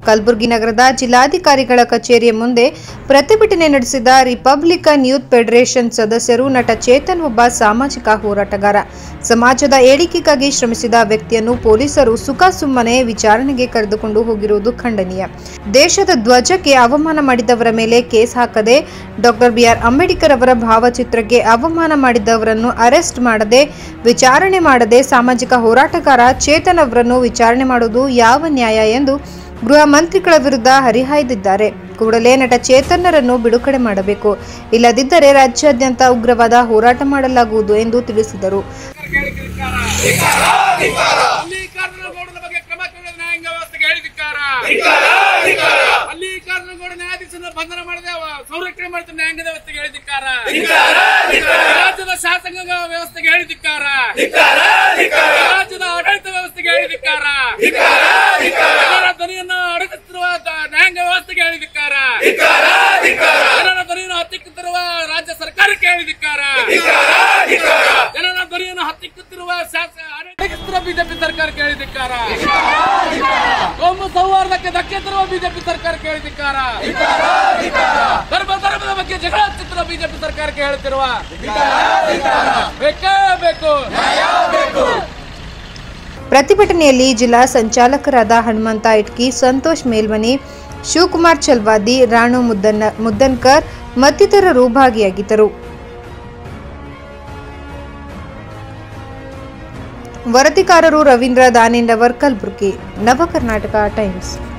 ಕಲಬುರಗಿ ನಗರದ ಜಿಲ್ಲಾಧಿಕಾರಿಗಳ ಕಚೇರಿಯ ಮುಂದೆ ಪ್ರತಿಭಟನೆ ನಡೆಸಿದ ರಿಪಬ್ಲಿಕನ್ ಯೂತ್ ಫೆಡರೇಷನ್ ಸದಸ್ಯರು ನಟ ಚೇತನ್ ಒಬ್ಬ ಸಾಮಾಜಿಕ ಹೋರಾಟಗಾರ ಸಮಾಜದ ಏಳಿಗೆಗಾಗಿ ಶ್ರಮಿಸಿದ ವ್ಯಕ್ತಿಯನ್ನು ಪೊಲೀಸರು ಸುಖ ಸುಮ್ಮನೆ ವಿಚಾರಣೆಗೆ ಕರೆದುಕೊಂಡು ಹೋಗಿರುವುದು ಖಂಡನೀಯ ದೇಶದ ಧ್ವಜಕ್ಕೆ ಅವಮಾನ ಮಾಡಿದವರ ಮೇಲೆ ಕೇಸ್ ಹಾಕದೆ ಡಾಕ್ಟರ್ ಬಿಆರ್ ಅಂಬೇಡ್ಕರ್ ಅವರ ಭಾವಚಿತ್ರಕ್ಕೆ ಅವಮಾನ ಮಾಡಿದವರನ್ನು ಅರೆಸ್ಟ್ ಮಾಡದೆ ವಿಚಾರಣೆ ಮಾಡದೆ ಸಾಮಾಜಿಕ ಹೋರಾಟಗಾರ ಚೇತನ್ ಅವರನ್ನು ವಿಚಾರಣೆ ಮಾಡುವುದು ಯಾವ ನ್ಯಾಯ ಎಂದು ಗೃಹ ಮಂತ್ರಿಗಳ ವಿರುದ್ಧ ಹರಿಹಾಯ್ದಿದ್ದಾರೆ ಕೂಡಲೇ ನಟ ಚೇತನ್ನರನ್ನು ಬಿಡುಗಡೆ ಮಾಡಬೇಕು ಇಲ್ಲದಿದ್ದರೆ ರಾಜ್ಯಾದ್ಯಂತ ಉಗ್ರವಾದ ಹೋರಾಟ ಮಾಡಲಾಗುವುದು ಎಂದು ತಿಳಿಸಿದರು ಮಲ್ಲಿಕಾರ್ಜುನಗೌಡನ ಬಗ್ಗೆ ಕ್ರಮ ಕೈಗೊಳ್ಳುವ ನ್ಯಾಯಾಂಗ ವ್ಯವಸ್ಥೆಗೆ ಹೇಳಿದಿಕ್ಕಾರ ಮಲ್ಲಿಕಾರ್ಜುನಗೌಡ ನ್ಯಾಯಾಧೀಶನ ಬಂಧನ ಮಾಡದೆ ಅವ- ಸಂರಕ್ಷಣೆ ಮಾಡಿದ ನ್ಯಾಯಾಂಗ ವ್ಯವಸ್ಥೆಗೆ ಹೇಳಿದಿಕ್ಕಾರ ರಾಜ್ಯದ ಶಾಸಕಾಂಗ ವ್ಯವಸ್ಥೆಗೆ ಹೇಳಿದಿಕ್ಕಾರ ರಾಜ್ಯದ ಆಡಳಿತ ವ್ಯವಸ್ಥೆಗೆ ಹೇಳಿದಿಕ್ಕಾರ ಜನರ ಧ್ವನಿಯನ್ನು ಅಡಗಿಸುತ್ತಿರುವ ದ- ನ್ಯಾಯಾಂಗ ವ್ಯವಸ್ಥೆಗೆ ಹೇಳಿದಿಕ್ಕಾರ ಜನರ ಧ್ವನಿಯನ್ನು ಹತ್ತಿಕ್ಕುತ್ತಿರುವ ರಾಜ್ಯ ಸರ್ಕಾರಕ್ಕೆ ಹೇಳಿದಿಕ್ಕಾರ ಜನರ ಧ್ವನಿಯನ್ನು ಹತ್ತಿಕ್ಕುತ್ತಿರುವ ಶಾಸ- ಅಡಗಿಸುತ್ತಿರುವ ಬಿಜೆಪಿ ಸರ್ಕಾರಕ್ಕೆ ಹೇಳಿದಿಕ್ಕಾರ ಕೋಮು ಸೌಹಾರ್ದಕ್ಕೆ ಧಕ್ಕೆ ತರುವ ಬಿಜೆಪಿ ಸರ್ಕಾರಕ್ಕೆ ಹೇಳಿದಿಕ್ಕಾರ ಧರ್ಮ ಧರ್ಮದ ಬಗ್ಗೆ ಜಗಳ ಹಚ್ಚುತ್ತಿರುವ ಬಿಜೆಪಿ ಸರ್ಕಾರಕ್ಕೆ ಹೇಳುತ್ತಿರುವ ಬೇಕೇ ಬೇಕು ಪ್ರತಿಭಟನೆಯಲ್ಲಿ ಜಿಲ್ಲಾ ಸಂಚಾಲಕರಾದ ಹನುಮಂತ ಇಟ್ಕಿ ಸಂತೋಷ್ ಮೇಲ್ಮನಿ ಶಿವಕುಮಾರ್ ಚಲ್ವಾದಿ ರಾಣು ಮುದ್ದನ್ನ ಮುದ್ದನ್ಕರ್ ಮತ್ತಿತರರು ಭಾಗಿಯಾಗಿದ್ದರು ವರದಿಗಾರರು ರವೀಂದ್ರ ದಾನಿಂಡವರ್ ಕಲಬುರಗಿ ನವ ಕರ್ನಾಟಕ ಟೈಮ್ಸ್